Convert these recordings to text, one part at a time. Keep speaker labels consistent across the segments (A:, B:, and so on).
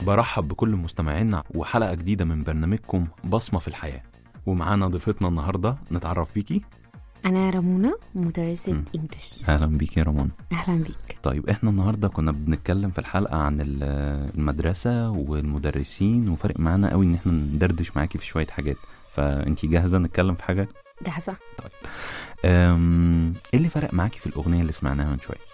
A: برحب بكل مستمعينا وحلقة جديدة من برنامجكم بصمة في الحياة ومعانا ضيفتنا النهاردة نتعرف بيكي
B: أنا رمونة مدرسة
A: مم.
B: إنجلش
A: أهلا بيكي يا رمون
B: أهلا بيك
A: طيب احنا النهاردة كنا بنتكلم في الحلقة عن ال- المدرسة والمدرسين وفرق معانا قوي ان احنا ندردش معاكي في شوية حاجات فانتي جاهزة نتكلم في حاجة
B: جاهزة
A: أم، ايه اللي فرق معاكي في الأغنية اللي سمعناها من شوية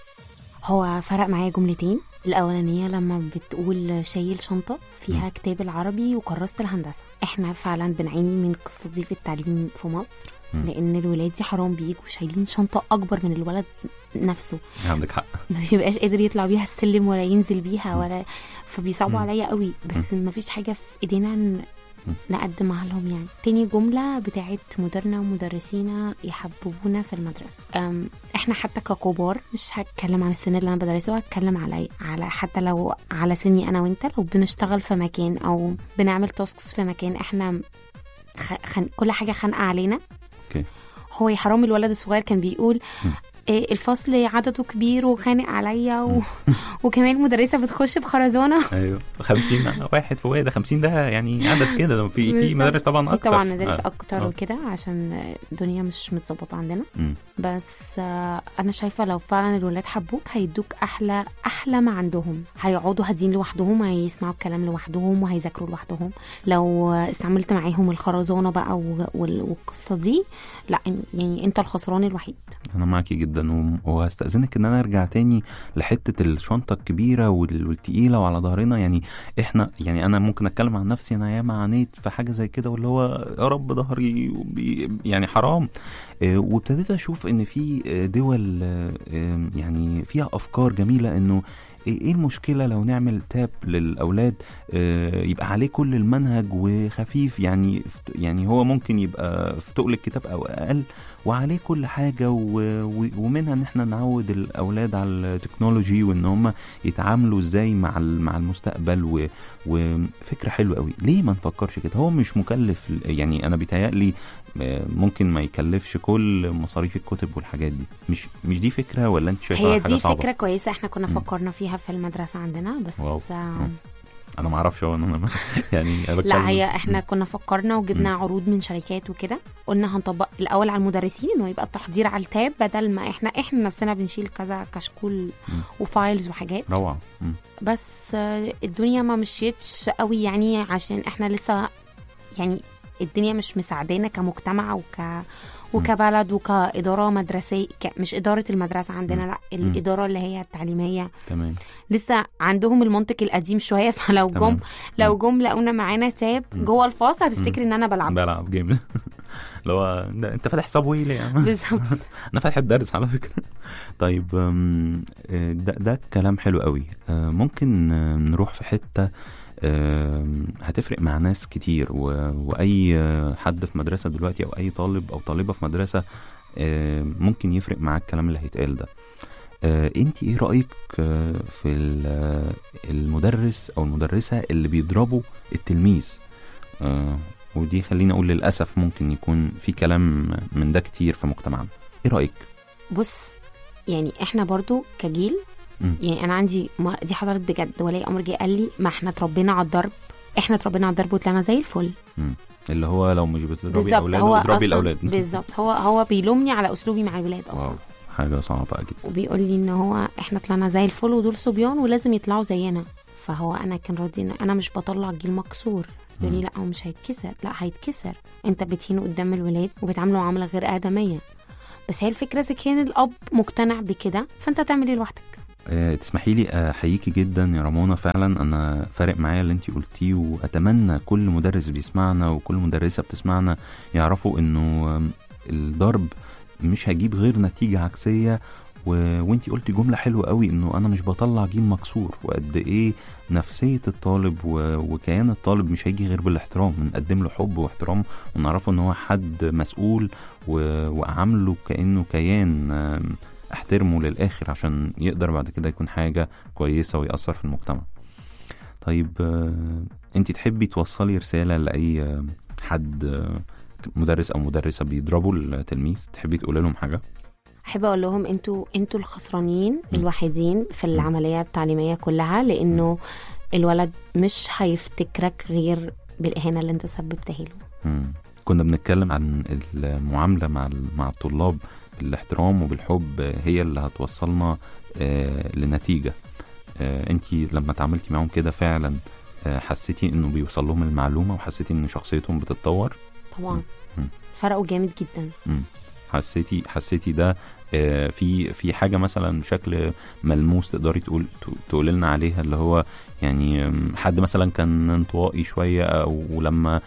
B: هو فرق معايا جملتين الأولانية لما بتقول شايل شنطة فيها
A: مم.
B: كتاب العربي وكراسة الهندسة احنا فعلا بنعاني من القصة دي في التعليم في مصر
A: مم.
B: لأن الولاد دي حرام بيجوا شايلين شنطة أكبر من الولد نفسه
A: عندك حق
B: ما بيبقاش قادر يطلع بيها السلم ولا ينزل بيها
A: مم.
B: ولا فبيصعبوا
A: مم.
B: عليا قوي بس ما فيش حاجه في ايدينا ن-
A: مم.
B: نقدمها لهم يعني تاني جملة بتاعت مديرنا ومدرسينا يحببونا في المدرسة أم احنا حتى ككبار مش هتكلم عن السن اللي انا بدرسه هتكلم على على حتى لو على سني انا وانت لو بنشتغل في مكان او بنعمل تاسكس في مكان احنا خ... خن... كل حاجة خانقة علينا
A: اوكي
B: هو يا حرام الولد الصغير كان بيقول
A: مم.
B: إيه الفصل عدده كبير وخانق عليا و... وكمان المدرسه بتخش بخرزانه
A: ايوه 50 واحد فوق ده 50 ده يعني عدد كده ده في في
B: بالظبط.
A: مدارس طبعا
B: في
A: اكتر
B: طبعا مدارس
A: آه.
B: اكتر
A: آه.
B: وكده عشان الدنيا مش متظبطه عندنا
A: مم.
B: بس آه، انا شايفه لو فعلا الولاد حبوك هيدوك احلى احلى ما عندهم هيقعدوا هادين لوحدهم هيسمعوا الكلام لوحدهم وهيذاكروا لوحدهم لو استعملت معاهم الخرزانه بقى و- وال- والقصه دي لا يعني انت الخسران الوحيد
A: انا معاكي جدا و- وهستاذنك ان انا ارجع تاني لحته الشنطه الكبيره وال- والتقيله وعلى ظهرنا يعني احنا يعني انا ممكن اتكلم عن نفسي انا ياما عانيت في حاجه زي كده واللي هو يا رب ظهري وبي- يعني حرام آه، وابتديت اشوف ان في آه، دول آه، آه، يعني فيها افكار جميله انه ايه إيه المشكله لو نعمل تاب للاولاد آه، يبقى عليه كل المنهج وخفيف يعني يعني هو ممكن يبقى في تقل الكتاب او اقل وعليه كل حاجه و... و... ومنها ان احنا نعود الاولاد على التكنولوجي وان هم يتعاملوا ازاي مع ال- مع المستقبل و... وفكره حلوه قوي ليه ما نفكرش كده هو مش مكلف يعني انا بيتهيألي آه، ممكن ما يكلفش كل مصاريف الكتب والحاجات دي مش مش دي فكره ولا انت شايفها
B: هي
A: حاجه
B: دي
A: صعبه
B: فكره كويسه احنا كنا
A: مم.
B: فكرنا فيها في المدرسه عندنا بس
A: واو.
B: آه،
A: مم. انا ما اعرفش هو انا يعني أنا بتكلم-
B: لا هي احنا كنا فكرنا وجبنا عروض من شركات وكده قلنا هنطبق الاول على المدرسين انه يبقى التحضير على التاب بدل ما احنا احنا نفسنا بنشيل كذا كشكول
A: مم.
B: وفايلز وحاجات
A: روعه مم.
B: بس آه، الدنيا ما مشيتش قوي يعني عشان احنا لسه يعني الدنيا مش مساعدانا كمجتمع وك وكبلد وكإدارة مدرسية ك... مش إدارة المدرسة عندنا لا الإدارة اللي هي التعليمية
A: تمام
B: لسه عندهم المنطق القديم شوية فلو جم
A: تمام
B: لو جم لقونا معانا تاب
A: مم.
B: جوه الفصل هتفتكر ان انا بلعب
A: بلعب جيم اللي هو ده انت فاتح صابوي ليه يا عم؟
B: بالظبط
A: انا فاتح الدرس على فكره طيب أم، آه، ده ده كلام حلو قوي آه، ممكن آه، نروح في حته آم، هتفرق مع ناس كتير و... واي آه، حد في مدرسه دلوقتي او اي طالب او طالبه في مدرسه آه، ممكن يفرق معاك الكلام اللي هيتقال ده انت ايه رايك آه، في ال- آه، المدرس او المدرسه اللي بيضربوا التلميذ آه، ودي خليني اقول للاسف ممكن يكون في كلام من ده كتير في مجتمعنا ايه رايك
B: بص يعني احنا برضو كجيل
A: مم.
B: يعني انا عندي مر... دي حصلت بجد ولي امر جه قال لي ما احنا اتربينا على الضرب احنا اتربينا على الضرب وطلعنا زي الفل
A: اللي هو لو مش بتضربي
B: بالظبط
A: الاولاد
B: هو
A: اضربي
B: أصلاً-
A: الاولاد
B: بالظبط هو هو بيلومني على اسلوبي مع الولاد اصلا
A: واو حاجه صعبه جدا
B: وبيقول لي ان هو احنا طلعنا زي الفل ودول صبيان ولازم يطلعوا زينا فهو انا كان راضي ان انا مش بطلع جيل مكسور يقول لي
A: مم.
B: لا هو مش هيتكسر لا هيتكسر انت بتهينه قدام الولاد وبتعامله معامله غير ادميه بس هي الفكره اذا كان الاب مقتنع بكده فانت هتعمل ايه لوحدك
A: آه، تسمحي لي احييكي جدا يا رامونا فعلا انا فارق معايا اللي انت قلتيه واتمنى كل مدرس بيسمعنا وكل مدرسه بتسمعنا يعرفوا انه آم، الضرب مش هيجيب غير نتيجه عكسيه و... وانت قلتي جمله حلوه قوي انه انا مش بطلع جيل مكسور وقد ايه نفسيه الطالب و... وكيان الطالب مش هيجي غير بالاحترام بنقدم له حب واحترام ونعرفه ان هو حد مسؤول و... واعامله كانه كيان آم، احترمه للاخر عشان يقدر بعد كده يكون حاجه كويسه ويأثر في المجتمع طيب انت تحبي توصلي رساله لاي آه، حد آه، مدرس او مدرسه بيضربوا التلميذ تحبي تقولي لهم حاجه
B: احب اقول لهم انتوا انتوا الخسرانين
A: م.
B: الوحيدين في العمليه التعليميه كلها لانه الولد مش هيفتكرك غير بالاهانه اللي انت سببتها له
A: مم. كنا بنتكلم عن المعاملة مع ال- مع الطلاب بالاحترام وبالحب آه، هي اللي هتوصلنا آه، لنتيجة انت لما تعاملتي معاهم كده فعلا آه، حسيتي انه بيوصل لهم المعلومة وحسيتي ان شخصيتهم بتتطور
B: طبعا
A: مم.
B: فرقوا جامد جدا
A: مم. حسيتي حسيتي ده آه، في في حاجة مثلا بشكل ملموس تقدري تقول تقول لنا عليها اللي هو يعني آم، حد مثلا كان انطوائي شوية او لما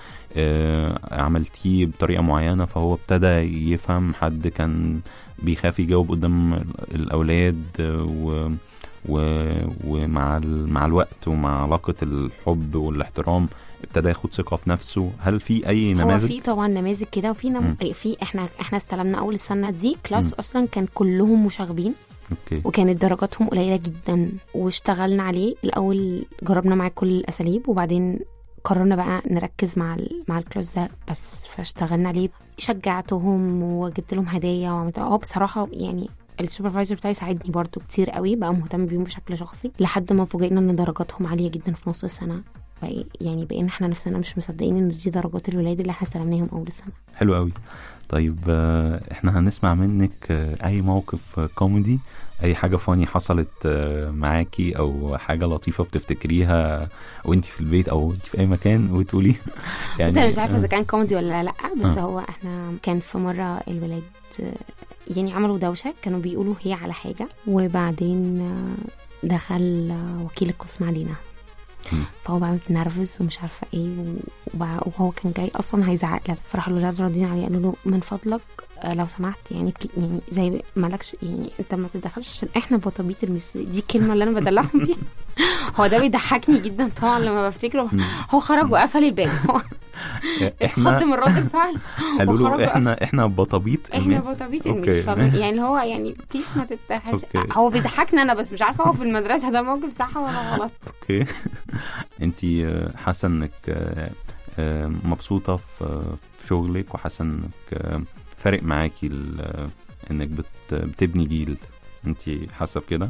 A: آه، عملتيه بطريقة معينة فهو ابتدى يفهم حد كان بيخاف يجاوب قدام الأولاد آه، و و- ومع ال- مع الوقت ومع علاقة الحب والاحترام ابتدى ياخد ثقة في نفسه هل في أي
B: هو
A: نماذج؟
B: في طبعا نماذج كده وفي نم...
A: مم.
B: في احنا احنا استلمنا اول السنه دي كلاس
A: مم.
B: اصلا كان كلهم مشاغبين
A: اوكي
B: وكانت درجاتهم قليله جدا واشتغلنا عليه الاول جربنا معاه كل الاساليب وبعدين قررنا بقى نركز مع ال... مع الكلاس ده بس فاشتغلنا عليه شجعتهم وجبت لهم هدايا وعملت هو بصراحه يعني السوبرفايزر بتاعي ساعدني برضو كتير قوي بقى مهتم بيهم بشكل شخصي لحد ما فوجئنا ان درجاتهم عاليه جدا في نص السنه بقى يعني بقينا احنا نفسنا مش مصدقين ان دي درجات الولاد اللي احنا استلمناهم اول السنه
A: حلو قوي طيب آه، احنا هنسمع منك آه، اي موقف آه، كوميدي اي حاجه فاني حصلت آه، معاكي او حاجه لطيفه بتفتكريها وانت في البيت او انت في اي مكان وتقولي
B: بس انا مش عارفه اذا
A: آه،
B: كان كوميدي ولا لا بس
A: آه.
B: هو احنا كان في مره الولاد آه، يعني عملوا دوشه كانوا بيقولوا هي على حاجه وبعدين آه، دخل آه، وكيل القسم علينا
A: مم.
B: فهو بقى متنرفز ومش عارفه ايه و- وبقى- وهو كان جاي اصلا هيزعق لنا فراحوا الولاد راضيين عليه قالوا له من فضلك آه، لو سمحت يعني بل- يعني زي مالكش يعني انت ما تتدخلش عشان احنا بطبيط المس دي الكلمه اللي انا بدلعهم بيها هو ده بيضحكني جدا طبعا لما بفتكره
A: مم.
B: هو خرج وقفل الباب هو اتخض
A: احنا
B: من رد الفعل
A: قالوا
B: وخرج
A: له احنا احنا بطبيط
B: احنا
A: المس.
B: بطبيعه
A: أوكي.
B: المش فاهم يعني اللي هو يعني بليز ما تتحش
A: أوكي.
B: هو بيضحكني انا بس مش عارفه هو في المدرسه ده موقف صح ولا غلط
A: اوكي انت حاسه انك آه، آه، مبسوطه في في شغلك وحاسه انك آه، فارق معاكي ال- آه، انك بت- بتبني جيل انت حاسه بكده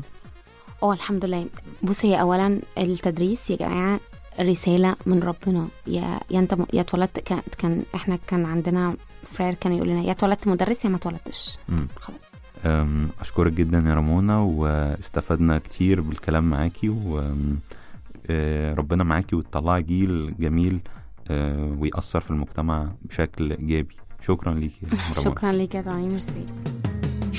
B: اه الحمد لله بص هي اولا التدريس يا جماعه رساله من ربنا يا يا انت م- يا اتولدت كان, كان احنا كان عندنا فرير كان يقول لنا يا اتولدت مدرس يا ما اتولدتش
A: مم.
B: خلاص
A: أم، أشكرك جدا يا رمونا واستفدنا كتير بالكلام معاكي وربنا معاكي وتطلعي جيل جميل آه، ويأثر في المجتمع بشكل إيجابي شكرا ليكي يا رمونا
B: شكرا ليك يا دعي ميرسي